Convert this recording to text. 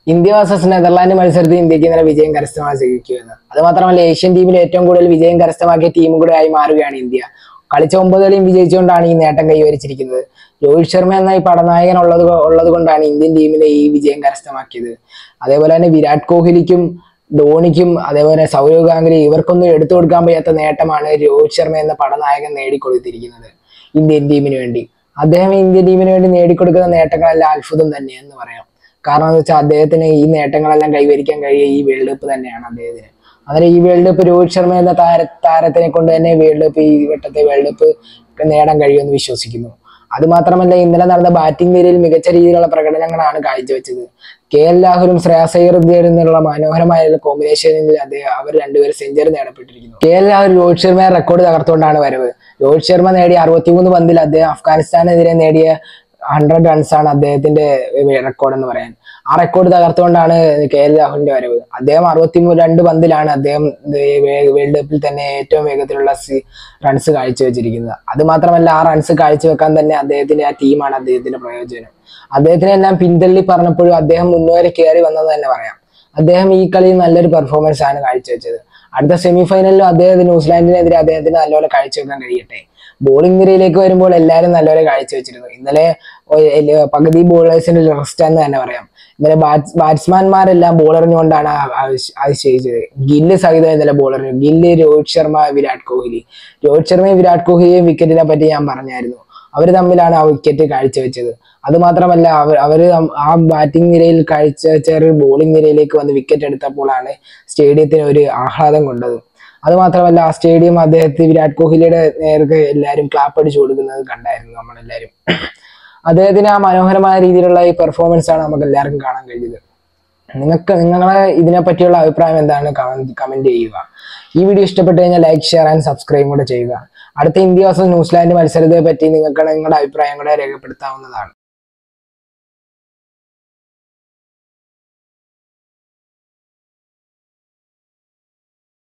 India versus Netherland മത്സരത്തിൽ ഇന്ത്യക്ക് ഇന്നലെ വിജയം കരസ്ഥമാക്കിയിരിക്കുകയാണ് അത് മാത്രമല്ല ഏഷ്യൻ ടീമിൽ ഏറ്റവും കൂടുതൽ വിജയം കരസ്ഥമാക്കിയ ടീമും കൂടെ ആയി മാറുകയാണ് ഇന്ത്യ കളിച്ച ഒമ്പത് കളിയും വിജയിച്ചുകൊണ്ടാണ് ഈ നേട്ടം കൈവരിച്ചിരിക്കുന്നത് രോഹിത് ശർമ്മ എന്ന ഈ പടനായകൻ ഉള്ളത് കൊ- ഉള്ളത് കൊണ്ടാണ് ഇന്ത്യൻ ടീമിലെ ഈ വിജയം കരസ്ഥമാക്കിയത് അതേപോലെ തന്നെ വിരാട് കോഹ്ലിക്കും ധോണിക്കും അതേപോലെ സൗരവ് ഗാംഗുലി ഇവർക്കൊന്നും എടുത്തു കൊടുക്കാൻ വയ്യാത്ത നേട്ടമാണ് രോഹിത് ശർമ്മ എന്ന പടനായകൻ നേടിക്കൊടുത്തിരിക്കുന്നത് ഇന്ത്യൻ ടീമിന് വേണ്ടി അദ്ദേഹം ഇന്ത്യൻ ടീമിന് വേണ്ടി നേടിക്കൊടുക്കുന്ന നേട്ടങ്ങളെല്ലാം അത്ഭുതം തന്നെയെന്ന് പറയാം കാരണം എന്ന് വെച്ചാൽ അദ്ദേഹത്തിന് ഈ നേട്ടങ്ങളെല്ലാം കൈവരിക്കാൻ കഴിയുക ഈ വേൾഡ് കപ്പ് തന്നെയാണ് അദ്ദേഹത്തിന് അങ്ങനെ ഈ വേൾഡ് കപ്പ് രോഹിത് ശർമ്മ എന്ന താര താരത്തിനെ കൊണ്ട് തന്നെ വേൾഡ് കപ്പ് ഈ വട്ടത്തെ വേൾഡ് കപ്പ് നേടാൻ കഴിയുമെന്ന് വിശ്വസിക്കുന്നു അത് മാത്രമല്ല ഇന്നലെ നടന്ന ബാറ്റിംഗ് നിരയിൽ മികച്ച രീതിയിലുള്ള പ്രകടനങ്ങളാണ് കാഴ്ചവെച്ചത് കെ എൽ രാഹുലും ശ്രേയസ് അയ്യർ എന്നുള്ള മനോഹരമായ കോമ്പിനേഷനിൽ അദ്ദേഹം അവർ രണ്ടുപേരും സെഞ്ചുറി നേടപ്പെട്ടിരിക്കുന്നു കെ എൽ രാഹുൽ രോഹിത് ശർമ്മയെ റെക്കോർഡ് തകർത്തുകൊണ്ടാണ് വരവ് രോഹിത് ശർമ്മ നേടിയ അറുപത്തിമൂന്ന് പന്തിൽ അദ്ദേഹം അഫ്ഗാനിസ്ഥാനെതിരെ നേടിയ ഹൺഡ്രഡ് റൺസ് ആണ് അദ്ദേഹത്തിന്റെ റെക്കോർഡ് എന്ന് പറയാൻ ആ റെക്കോർഡ് തകർത്തുകൊണ്ടാണ് കെ എൽ രാഹുലിന്റെ വരവ് അദ്ദേഹം അറുപത്തി രണ്ട് പന്തിലാണ് അദ്ദേഹം വേൾഡ് കപ്പിൽ തന്നെ ഏറ്റവും വേഗത്തിലുള്ള റൺസ് കാഴ്ചവെച്ചിരിക്കുന്നത് അത് മാത്രമല്ല ആ റൺസ് കാഴ്ചവെക്കാൻ തന്നെ അദ്ദേഹത്തിന്റെ ആ ടീമാണ് അദ്ദേഹത്തിന്റെ പ്രയോജനം അദ്ദേഹത്തിനെ എല്ലാം പിന്തള്ളി പറഞ്ഞപ്പോഴും അദ്ദേഹം മുന്നോരെ കയറി വന്നത് തന്നെ പറയാം അദ്ദേഹം ഈ കളിയിൽ നല്ലൊരു പെർഫോമൻസ് ആണ് കാഴ്ചവെച്ചത് അടുത്ത സെമി ഫൈനലിലും അദ്ദേഹത്തിന് ന്യൂസിലാൻഡിനെതിരെ അദ്ദേഹത്തിന് നല്ലപോലെ കാഴ്ചവെക്കാൻ കഴിയട്ടെ ബോളിംഗ് നിരയിലേക്ക് വരുമ്പോൾ എല്ലാവരും നല്ലപോലെ കാഴ്ചവെച്ചിരുന്നു ഇന്നലെ ഒ- എല്ല- പകുതി ബോളേഴ്സിന്റെ റെസ്റ്റ് എന്ന് തന്നെ പറയാം ഇന്നലെ ബാറ്റ്സ് ബാറ്റ്സ്മാൻമാരെല്ലാം ബോളെറിഞ്ഞുകൊണ്ടാണ് ആ- ആ വിശ്- അത് ചെയ്തത് ഗില്ല് സഹിതം ഇന്നലെ ബോളെറിഞ്ഞു ഗില്ല് രോഹിത് ശർമ്മ വിരാട് കോഹ്ലി രോഹിത് ശർമ്മയും വിരാട് കോഹ്ലിയെയും വിക്കറ്റിനെ പറ്റി ഞാൻ പറഞ്ഞായിരുന്നു അവർ തമ്മിലാണ് ആ വിക്കറ്റ് കാഴ്ചവെച്ചത് അത് മാത്രമല്ല അവർ അവര് തം- ആ ബാറ്റിംഗ് നിരയിൽ കാഴ്ചവെച്ച ഒരു ബോളിംഗ് നിരയിലേക്ക് വന്ന് വിക്കറ്റ് എടുത്തപ്പോഴാണ് സ്റ്റേഡിയത്തിന് ഒരു ആഹ്ലാദം കൊണ്ടത് അത് മാത്രമല്ല ആ സ്റ്റേഡിയം അദ്ദേഹത്തെ വിരാട് കോഹ്ലിയുടെ നേർക്ക് എല്ലാവരും ക്ലാപ്പ് അടിച്ചു കൊടുക്കുന്നത് കണ്ടായിരുന്നു നമ്മളെല്ലാവരും അദ്ദേഹത്തിന് ആ മനോഹരമായ രീതിയിലുള്ള ഈ പെർഫോമൻസ് ആണ് നമുക്ക് എല്ലാവർക്കും കാണാൻ കഴിഞ്ഞത് നിങ്ങൾക്ക് നിങ്ങളെ ഇതിനെ പറ്റിയുള്ള അഭിപ്രായം എന്താണ് കമന്റ് ചെയ്യുക ഈ വീഡിയോ ഇഷ്ടപ്പെട്ടു കഴിഞ്ഞാൽ ലൈക്ക് ഷെയർ ആൻഡ് സബ്സ്ക്രൈബ് കൂടെ ചെയ്യുക അടുത്ത ഇന്ത്യ വേഴ്സസ് ന്യൂസിലാൻഡ് മത്സരത്തെ പറ്റി നിങ്ങൾക്ക് നിങ്ങളുടെ അഭിപ്രായം കൂടെ രേഖപ്പെടുത്താവുന്നതാണ്